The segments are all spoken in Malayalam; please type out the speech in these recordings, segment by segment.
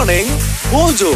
മോർണിംഗ് മോജോ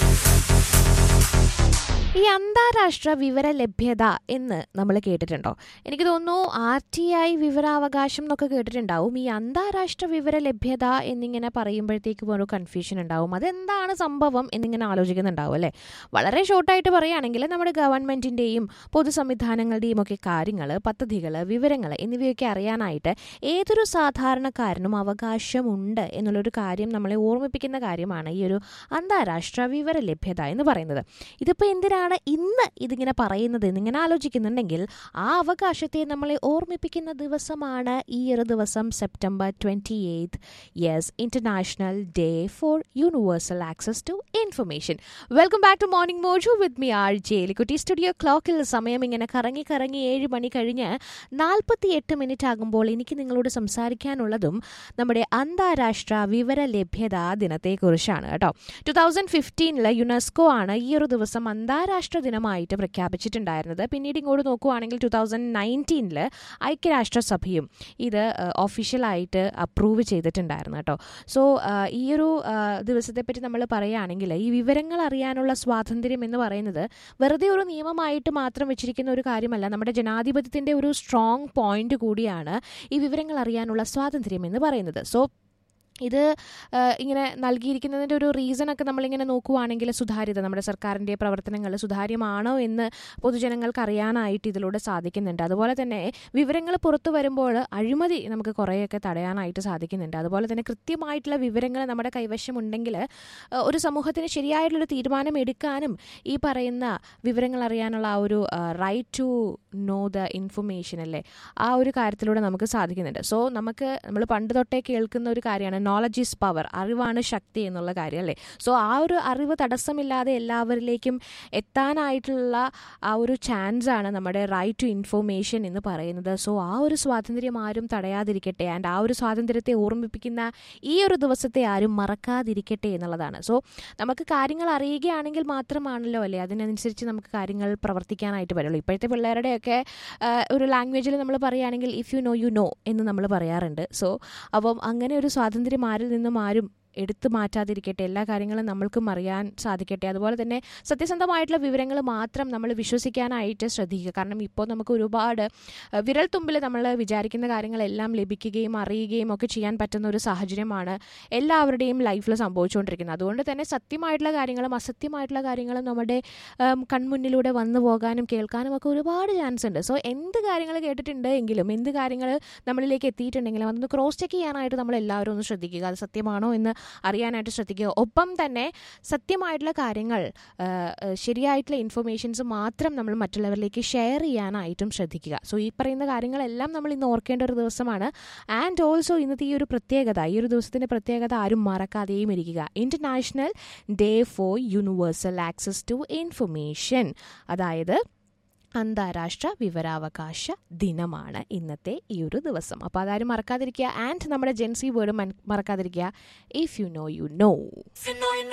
ഈ അന്താരാഷ്ട്ര വിവര ലഭ്യത എന്ന് നമ്മൾ കേട്ടിട്ടുണ്ടോ എനിക്ക് തോന്നുന്നു ആർ ടി ഐ വിവരാവകാശം എന്നൊക്കെ കേട്ടിട്ടുണ്ടാവും ഈ അന്താരാഷ്ട്ര വിവര ലഭ്യത എന്നിങ്ങനെ പറയുമ്പോഴത്തേക്കും ഒരു കൺഫ്യൂഷൻ ഉണ്ടാവും അതെന്താണ് സംഭവം എന്നിങ്ങനെ ആലോചിക്കുന്നുണ്ടാവും അല്ലേ വളരെ ഷോർട്ടായിട്ട് പറയുകയാണെങ്കിൽ നമ്മുടെ ഗവൺമെൻറ്റിൻ്റെയും പൊതു സംവിധാനങ്ങളുടെയും ഒക്കെ കാര്യങ്ങൾ പദ്ധതികൾ വിവരങ്ങൾ എന്നിവയൊക്കെ അറിയാനായിട്ട് ഏതൊരു സാധാരണക്കാരനും അവകാശമുണ്ട് എന്നുള്ളൊരു കാര്യം നമ്മളെ ഓർമ്മിപ്പിക്കുന്ന കാര്യമാണ് ഈ ഒരു അന്താരാഷ്ട്ര വിവര ലഭ്യത എന്ന് പറയുന്നത് ഇതിപ്പോൾ എന്തിനാണ് ഇന്ന് ഇതിങ്ങനെ പറയുന്നത് എന്നിങ്ങനെ ആലോചിക്കുന്നുണ്ടെങ്കിൽ ആ അവകാശത്തെ നമ്മളെ ഓർമ്മിപ്പിക്കുന്ന ദിവസമാണ് ഈ ഒരു ദിവസം September twenty eight yes international day for universal access to information welcome back to morning mojo with me R ജയിലിക്കുട്ടി സ്റ്റുഡിയോ ക്ലോക്കിൽ സമയം ഇങ്ങനെ കറങ്ങി കറങ്ങി ഏഴ് മണി കഴിഞ്ഞ് നാൽപ്പത്തി എട്ട് മിനിറ്റ് ആകുമ്പോൾ എനിക്ക് നിങ്ങളോട് സംസാരിക്കാനുള്ളതും നമ്മുടെ അന്താരാഷ്ട്ര വിവര ലഭ്യതാ ദിനത്തെക്കുറിച്ചാണ് കേട്ടോ ടു തൗസൻഡ് ഫിഫ്റ്റീനിൽ യുനെസ്കോ ആണ് ഈ ഒരു ദിവസം അന്താരാഷ്ട്ര ദിനമായിട്ട് പ്രഖ്യാപിച്ചിട്ടുണ്ടായിരുന്നത് പിന്നീട് ഇങ്ങോട്ട് നോക്കുവാണെങ്കിൽ ടു തൗസൻഡ് നയൻറ്റീനിൽ ഐക്യരാഷ്ട്രസഭയും ഇത് ഒഫീഷ്യലായിട്ട് അപ്രൂവ് ചെയ്തിട്ടുണ്ടായിരുന്നു കേട്ടോ സോ ഈ ഒരു ദിവസത്തെപ്പറ്റി നമ്മൾ പറയുകയാണെങ്കിൽ ഈ വിവരങ്ങൾ അറിയാനുള്ള സ്വാതന്ത്ര്യം എന്ന് പറയുന്നത് വെറുതെ ഒരു നിയമമായിട്ട് മാത്രം വെച്ചിരിക്കുന്ന ഒരു കാര്യമല്ല നമ്മുടെ ജനാധിപത്യത്തിൻ്റെ ഒരു സ്ട്രോങ് പോയിന്റ് കൂടിയാണ് ഈ വിവരങ്ങൾ അറിയാനുള്ള സ്വാതന്ത്ര്യം എന്ന് പറയുന്നത് സോ ഇത് ഇങ്ങനെ നൽകിയിരിക്കുന്നതിൻ്റെ ഒരു റീസണൊക്കെ നമ്മളിങ്ങനെ നോക്കുവാണെങ്കിൽ സുതാര്യത നമ്മുടെ സർക്കാരിൻ്റെ പ്രവർത്തനങ്ങൾ സുതാര്യമാണോ എന്ന് പൊതുജനങ്ങൾക്ക് അറിയാനായിട്ട് ഇതിലൂടെ സാധിക്കുന്നുണ്ട് അതുപോലെ തന്നെ വിവരങ്ങൾ പുറത്തു വരുമ്പോൾ അഴിമതി നമുക്ക് കുറേയൊക്കെ തടയാനായിട്ട് സാധിക്കുന്നുണ്ട് അതുപോലെ തന്നെ കൃത്യമായിട്ടുള്ള വിവരങ്ങൾ നമ്മുടെ കൈവശമുണ്ടെങ്കിൽ ഒരു സമൂഹത്തിന് ശരിയായിട്ടുള്ളൊരു തീരുമാനം എടുക്കാനും ഈ പറയുന്ന വിവരങ്ങൾ അറിയാനുള്ള ആ ഒരു right to know the information അല്ലേ ആ ഒരു കാര്യത്തിലൂടെ നമുക്ക് സാധിക്കുന്നുണ്ട് സോ നമുക്ക് നമ്മൾ പണ്ട് തൊട്ടേ കേൾക്കുന്ന ഒരു കാര്യമാണ് നോളജ് ഈസ് പവർ അറിവാണ് ശക്തി എന്നുള്ള കാര്യം അല്ലേ സോ ആ ഒരു അറിവ് തടസ്സമില്ലാതെ എല്ലാവരിലേക്കും എത്താനായിട്ടുള്ള ആ ഒരു ചാൻസ് ആണ് നമ്മുടെ റൈറ്റ് ടു ഇൻഫോർമേഷൻ എന്ന് പറയുന്നത് സോ ആ ഒരു സ്വാതന്ത്ര്യം ആരും തടയാതിരിക്കട്ടെ ആൻഡ് ആ ഒരു സ്വാതന്ത്ര്യത്തെ ഓർമ്മിപ്പിക്കുന്ന ഈ ഒരു ദിവസത്തെ ആരും മറക്കാതിരിക്കട്ടെ എന്നുള്ളതാണ് സോ നമുക്ക് കാര്യങ്ങൾ അറിയുകയാണെങ്കിൽ മാത്രമാണല്ലോ അല്ലേ അതിനനുസരിച്ച് നമുക്ക് കാര്യങ്ങൾ പ്രവർത്തിക്കാനായിട്ട് പറ്റുള്ളൂ ഇപ്പോഴത്തെ പിള്ളേരുടെയൊക്കെ ഒരു ലാംഗ്വേജിൽ നമ്മൾ പറയുകയാണെങ്കിൽ if you know you know എന്ന് നമ്മൾ പറയാറുണ്ട് സോ അപ്പം അങ്ങനെ ഒരു സ്വാതന്ത്ര്യം ആരിൽ നിന്നും ആരും എടുത്തു മാറ്റാതിരിക്കട്ടെ എല്ലാ കാര്യങ്ങളും നമ്മൾക്കും അറിയാൻ സാധിക്കട്ടെ അതുപോലെ തന്നെ സത്യസന്ധമായിട്ടുള്ള വിവരങ്ങൾ മാത്രം നമ്മൾ വിശ്വസിക്കാനായിട്ട് ശ്രദ്ധിക്കുക കാരണം ഇപ്പോൾ നമുക്ക് ഒരുപാട് വിരൽ തുമ്പിൽ നമ്മൾ വിചാരിക്കുന്ന കാര്യങ്ങളെല്ലാം ലഭിക്കുകയും അറിയുകയും ഒക്കെ ചെയ്യാൻ പറ്റുന്ന ഒരു സാഹചര്യമാണ് എല്ലാവരുടെയും ലൈഫിൽ സംഭവിച്ചുകൊണ്ടിരിക്കുന്നത് അതുകൊണ്ട് തന്നെ സത്യമായിട്ടുള്ള കാര്യങ്ങളും അസത്യമായിട്ടുള്ള കാര്യങ്ങളും നമ്മുടെ കൺമുന്നിലൂടെ വന്നു പോകാനും കേൾക്കാനും ഒക്കെ ഒരുപാട് ചാൻസ് ഉണ്ട് സോ എന്ത് കാര്യങ്ങൾ കേട്ടിട്ടുണ്ട് എങ്കിലും എന്ത് കാര്യങ്ങൾ നമ്മളിലേക്ക് എത്തിയിട്ടുണ്ടെങ്കിലും അതൊന്ന് ക്രോസ് ചെക്ക് ചെയ്യാനായിട്ട് നമ്മൾ എല്ലാവരും ഒന്ന് ശ്രദ്ധിക്കുക അത് സത്യമാണോ എന്ന് അറിയാനായിട്ട് ശ്രദ്ധിക്കുക ഒപ്പം തന്നെ സത്യമായിട്ടുള്ള കാര്യങ്ങൾ ശരിയായിട്ടുള്ള ഇൻഫർമേഷൻസ് മാത്രം നമ്മൾ മറ്റുള്ളവരിലേക്ക് ഷെയർ ചെയ്യാനായിട്ടും ശ്രദ്ധിക്കുക സോ ഈ പറയുന്ന കാര്യങ്ങളെല്ലാം നമ്മൾ ഇന്ന് ഓർക്കേണ്ട ഒരു ദിവസമാണ് ആൻഡ് ഓൾസോ ഇന്നത്തെ ഈ ഒരു പ്രത്യേകത ഈ ഒരു ദിവസത്തിൻ്റെ പ്രത്യേകത ആരും മറക്കാതെയും ഇരിക്കുക international day for universal access to information അതായത് അന്താരാഷ്ട്ര വിവരാവകാശ ദിനമാണ് ഇന്നത്തെ ഈ ഒരു ദിവസം അപ്പോൾ അതാരും മറക്കാതിരിക്കുക ആൻഡ് നമ്മുടെ ജെൻസി വേർഡ് മറക്കാതിരിക്കുക if you know you no